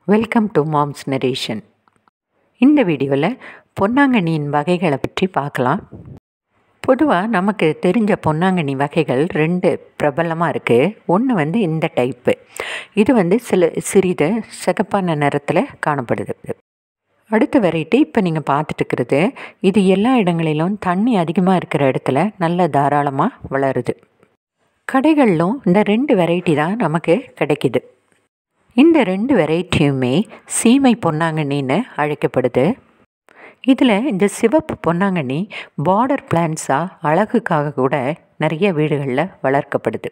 welcome to moms narration இந்த வீடியோவில் பொன்னாங்கண்ணியின் வகைகளை பற்றி பார்க்கலாம் பொதுவாக நமக்கு தெரிஞ்ச பொன்னாங்கண்ணி வகைகள் ரெண்டு பிரபலமாக இருக்குது ஒன்று வந்து இந்த டைப்பு இது வந்து சில சிறிது சிகப்பான நிறத்தில் காணப்படுது அடுத்த வெரைட்டி இப்போ நீங்கள் பார்த்துட்டு இருக்கிறது இது எல்லா இடங்களிலும் தண்ணி அதிகமாக இருக்கிற இடத்துல நல்ல தாராளமாக வளருது கடைகளிலும் இந்த ரெண்டு வெரைட்டி தான் நமக்கு கிடைக்கிது இந்த ரெண்டு வெரைட்டியுமே சீமை பொன்னாங்கண்ணின்னு அழைக்கப்படுது இதில் இந்த சிவப்பு பொன்னாங்கண்ணி பார்டர் பிளான்ஸாக அழகுக்காக கூட நிறைய வீடுகளில் வளர்க்கப்படுது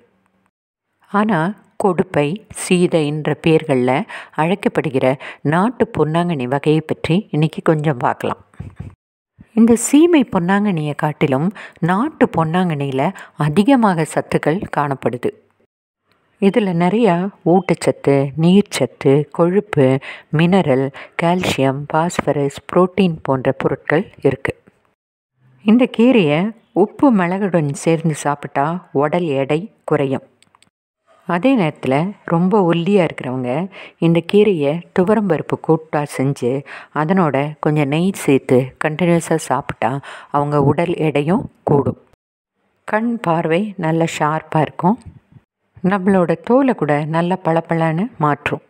ஆனால் கொடுப்பை சீதை என்ற பெயர்களில் அழைக்கப்படுகிற நாட்டு பொன்னாங்கண்ணி வகையை பற்றி இன்றைக்கி கொஞ்சம் பார்க்கலாம் இந்த சீமை பொன்னாங்கண்ணியை காட்டிலும் நாட்டு பொன்னாங்கண்ணியில் அதிகமாக சத்துக்கள் காணப்படுது இதில் நிறையா ஊட்டச்சத்து நீர்ச்சத்து கொழுப்பு மினரல் கால்சியம் பாஸ்பரஸ் புரோட்டீன் போன்ற பொருட்கள் இருக்குது இந்த கீரையை உப்பு மிளகுடன் சேர்ந்து சாப்பிட்டா உடல் எடை குறையும் அதே நேரத்தில் ரொம்ப ஒல்லியாக இருக்கிறவங்க இந்த கீரையை துவரம்பருப்பு கூட்டாக செஞ்சு அதனோட கொஞ்சம் நெய் சேர்த்து கண்டினியூஸாக சாப்பிட்டா அவங்க உடல் எடையும் கூடும் கண் பார்வை நல்ல ஷார்ப்பாக இருக்கும் நம்மளோட தோலை கூட நல்ல பளபளன்னு மாற்றும்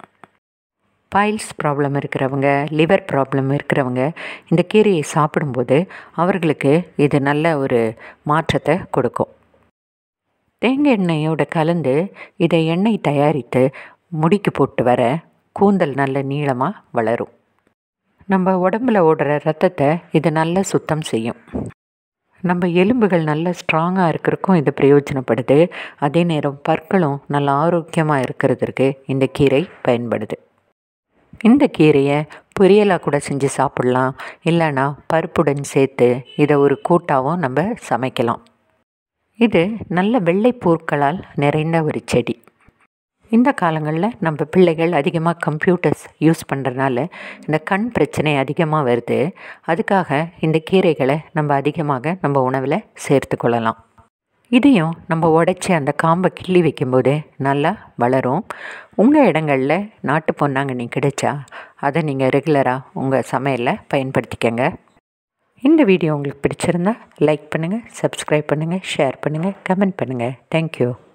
பைல்ஸ் ப்ராப்ளம் இருக்கிறவங்க லிவர் ப்ராப்ளம் இருக்கிறவங்க இந்த கீரையை சாப்பிடும்போது அவர்களுக்கு இது நல்ல ஒரு மாற்றத்தை கொடுக்கும் தேங்காய் எண்ணெயோட கலந்து இதை எண்ணெய் தயாரித்து முடிக்கு போட்டு வர கூந்தல் நல்ல நீளமாக வளரும் நம்ம உடம்புல ஓடுற ரத்தத்தை இது நல்லா சுத்தம் செய்யும் நம்ம எலும்புகள் நல்ல ஸ்ட்ராங்காக இருக்கிறதுக்கும் இது பிரயோஜனப்படுது அதே நேரம் பற்களும் நல்ல ஆரோக்கியமாக இருக்கிறதுக்கு இந்த கீரை பயன்படுது இந்த கீரையை பொரியலாக கூட செஞ்சு சாப்பிட்லாம் இல்லைன்னா பருப்புடன் சேர்த்து இதை ஒரு கூட்டாகவும் நம்ம சமைக்கலாம் இது நல்ல வெள்ளை பூக்களால் நிறைந்த ஒரு செடி இந்த காலங்களில் நம்ம பிள்ளைகள் அதிகமாக கம்ப்யூட்டர்ஸ் யூஸ் பண்ணுறதுனால இந்த கண் பிரச்சனை அதிகமாக வருது அதுக்காக இந்த கீரைகளை நம்ம அதிகமாக நம்ம உணவில் சேர்த்து கொள்ளலாம் இதையும் நம்ம உடச்சி அந்த காம்பை கிள்ளி வைக்கும்போது நல்லா வளரும் உங்கள் இடங்களில் நாட்டு பொன்னாங்கண்ணி கிடைச்சா அதை நீங்கள் ரெகுலராக உங்கள் சமையலில் பயன்படுத்திக்கங்க இந்த வீடியோ உங்களுக்கு பிடிச்சிருந்தா லைக் பண்ணுங்கள் சப்ஸ்கிரைப் பண்ணுங்கள் ஷேர் பண்ணுங்கள் கமெண்ட் பண்ணுங்கள் தேங்க்யூ